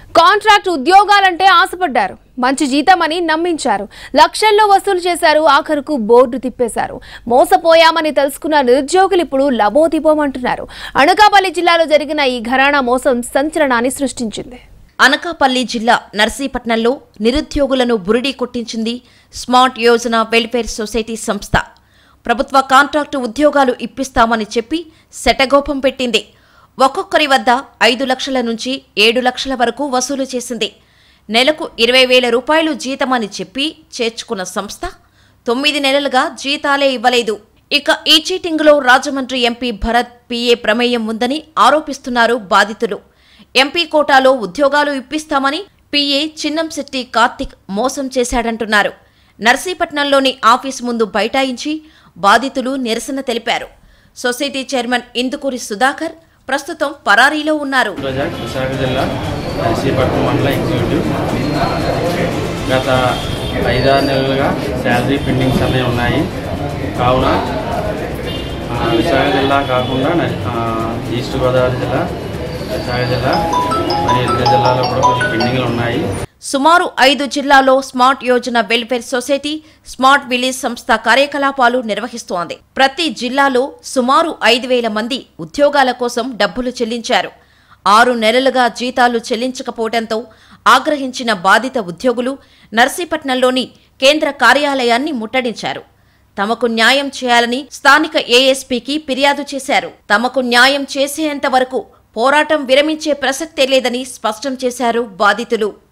contract ఉద్యోగాలంటే ఆశపడ్డారు మంచి జీతమని నమ్మించారు లక్షల్లో వసూలు చేశారు ఆఖరుకు బోర్డు తిప్పేశారు మోసపోయామని తెలుసుకున్న నిరుద్యోగులు ఇప్పుడు లబోదిబోమంటున్నారు అనకాపల్లి జిల్లాలో జరిగిన ఈ ఘరానా మోసం సంచలనాన్ని సృష్టించింది అనకాపల్లి జిల్లా నర్సీపట్నంలో నిరుద్యోగులను బురిడీ కొట్టించింది స్మార్ట్ యోజన వెల్ఫేర్ సొసైటీ సంస్థ ప్రభుత్వ కాంట్రాక్టు ఉద్యోగాలు ఇప్పిస్తామని చెప్పి శటగోపం పెట్టింది ఒక్కొక్కరి వద్ద ఐదు లక్షల నుంచి ఏడు లక్షల వరకు వసూలు చేసింది నెలకు ఇరవై వేల రూపాయలు జీతమని చెప్పి చేర్చుకున్న సంస్థ తొమ్మిది నెలలుగా జీతాలే ఇవ్వలేదు ఇక ఈ చీటింగ్లో రాజమండ్రి ఎంపీ భరత్ పిఏ ప్రమేయం ఉందని ఆరోపిస్తున్నారు బాధితులు ఎంపీ కోటాలో ఉద్యోగాలు ఇప్పిస్తామని పిఏ చిన్నంశెట్టి కార్తిక్ మోసం చేశాడంటున్నారు నర్సీపట్నంలోని ఆఫీస్ ముందు బైఠాయించి బాధితులు నిరసన తెలిపారు సొసైటీ చైర్మన్ ఇందుకూరి సుధాకర్ ప్రస్తుతం పరారీలో ఉన్నారు ప్రజాక్ విశాఖ జిల్లా నర్సీపట్నం మండల ఎగ్జిక్యూటివ్ గత ఐదారు నెలలుగా శాలరీ పెండింగ్స్ అనేవి ఉన్నాయి కావున ఆ, విశాఖ జిల్లా కాకుండా న- ఆ, ఈస్ట్ గోదావరి జిల్లా విశాఖ జిల్లా మరియు ఇతర జిల్లాలో కూడా కొన్ని పెండింగ్లు ఉన్నాయి సుమారు ఐదు జిల్లాల్లో smart Yojana welfare society smart village సంస్థ కార్యకలాపాలు నిర్వహిస్తోంది ప్రతి జిల్లాలో సుమారు ఐదు వేల మంది ఉద్యోగాల కోసం డబ్బులు చెల్లించారు ఆరు నెలలుగా జీతాలు చెల్లించకపోవడంతో ఆగ్రహించిన బాధిత ఉద్యోగులు నర్సీపట్నంలోని కేంద్ర కార్యాలయాన్ని ముట్టడించారు తమకు న్యాయం చేయాలని స్థానిక ఏఎస్పీకి ఫిర్యాదు చేశారు తమకు న్యాయం చేసేంత వరకు పోరాటం విరమించే ప్రసక్తే లేదని స్పష్టం చేశారు బాధితులు